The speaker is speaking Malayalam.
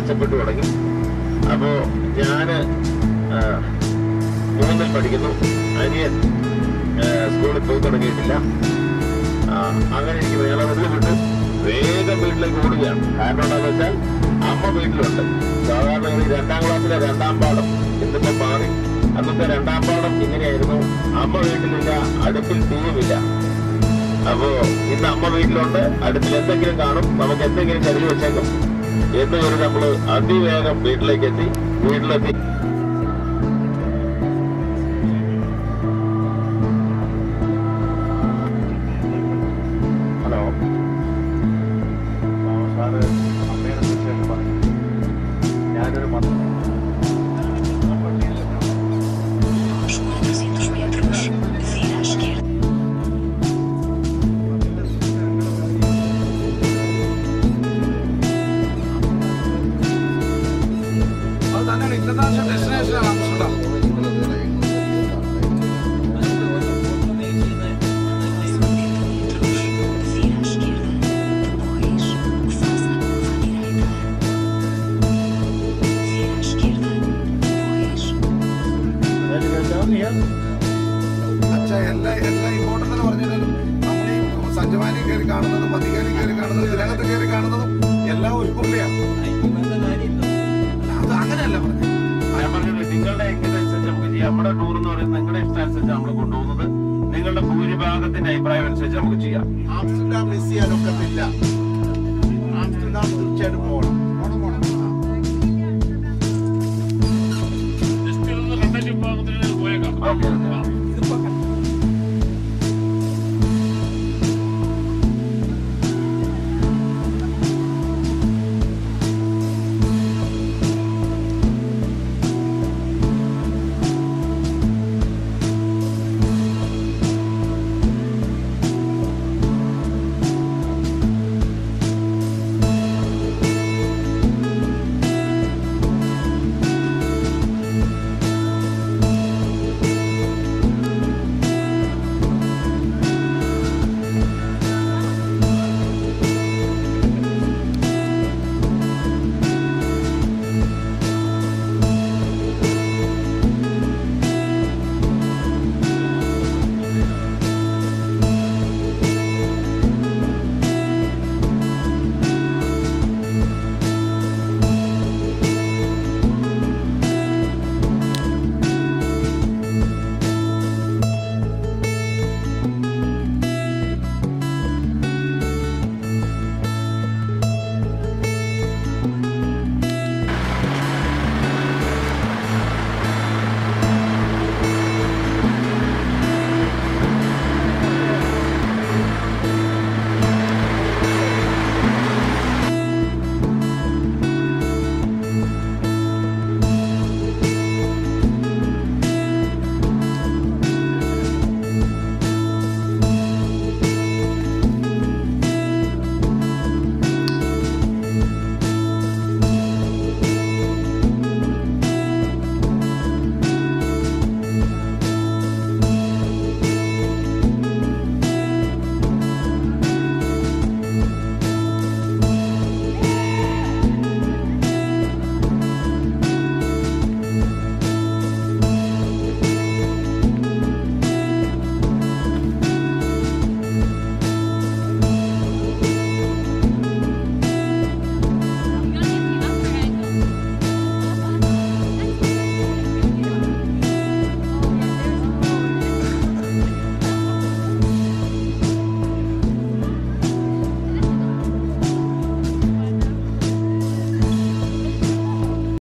മെച്ചപ്പെട്ടു തുടങ്ങി അപ്പോ ഞാന് ആ, മൂന്നിൽ പഠിക്കുന്നു അനിയൻ ആ, സ്കൂളിൽ പോയി തുടങ്ങിയിട്ടില്ല ആ, അങ്ങനെ എനിക്ക് വേറെ വീട്ടിൽ വിട്ടു വേഗം വീട്ടിലേക്ക് ഓടുകയാണ് കാരണം എന്താണെന്ന് വെച്ചാൽ അമ്മ വീട്ടിലുണ്ട് സാധാരണ ഈ രണ്ടാം ക്ലാസ്സിലെ രണ്ടാം പാഠം ഇന്നിപ്പോ മാറി അന്നത്തെ രണ്ടാം പാഠം ഇങ്ങനെയായിരുന്നു അമ്മ വീട്ടിലില്ല അടുപ്പിൽ തീയുമില്ല അപ്പോ ഇന്ന് അമ്മ വീട്ടിലുണ്ട് അടുപ്പിൽ എന്തെങ്കിലും കാണും നമുക്ക് എന്തെങ്കിലും കരുതി വെച്ചേക്കും എന്ന് പറഞ്ഞ് നമ്മള് അതിവേഗം വീട്ടിലേക്ക് എത്തി വീട്ടിലെത്തി ഹലോ സാറ് അമ്മയുടെ വിശേഷം പറഞ്ഞു ഞാനൊരു മന്ത്രി Aos 400 metros, vira à esquerda. അത് തന്നെയാണ് international destination Amsterdam Vira à esquerda. Depois, faça a curva à direita. Vira à esquerda. Depois, അച്ഛാ എല്ലാ എല്ലാ ഇമ്പോർട്ടൻ്റ് എന്ന് പറഞ്ഞാലും നമ്മൾ ഈ സഞ്ജമാനി കയറി കാണുന്നതും പതികാലി കയറി കാണുന്നതും ഇതിനകത്ത് കയറി കാണുന്നതും എല്ലാം ഒരുപോലെയാണ് അത് അങ്ങനെയല്ല പറഞ്ഞത് ഞാൻ പറഞ്ഞത് നിങ്ങളുടെ ഇഷ്ടമനുസരിച്ച് നമുക്ക് ചെയ്യാം നമ്മുടെ ടൂർ എന്ന് പറയുന്നത് നിങ്ങളുടെ ഇഷ്ടമനുസരിച്ച് നമ്മൾ കൊണ്ടുപോകുന്നത് നിങ്ങളുടെ ഭൂരിഭാഗത്തിന്റെ അഭിപ്രായം അനുസരിച്ച് നമുക്ക് ചെയ്യാം ആംസ്റ്റർഡാം മിസ് ചെയ്യാനൊക്കത്തില്ല ആംസ്റ്റർഡാം തീർച്ചയായിട്ടും പോകണം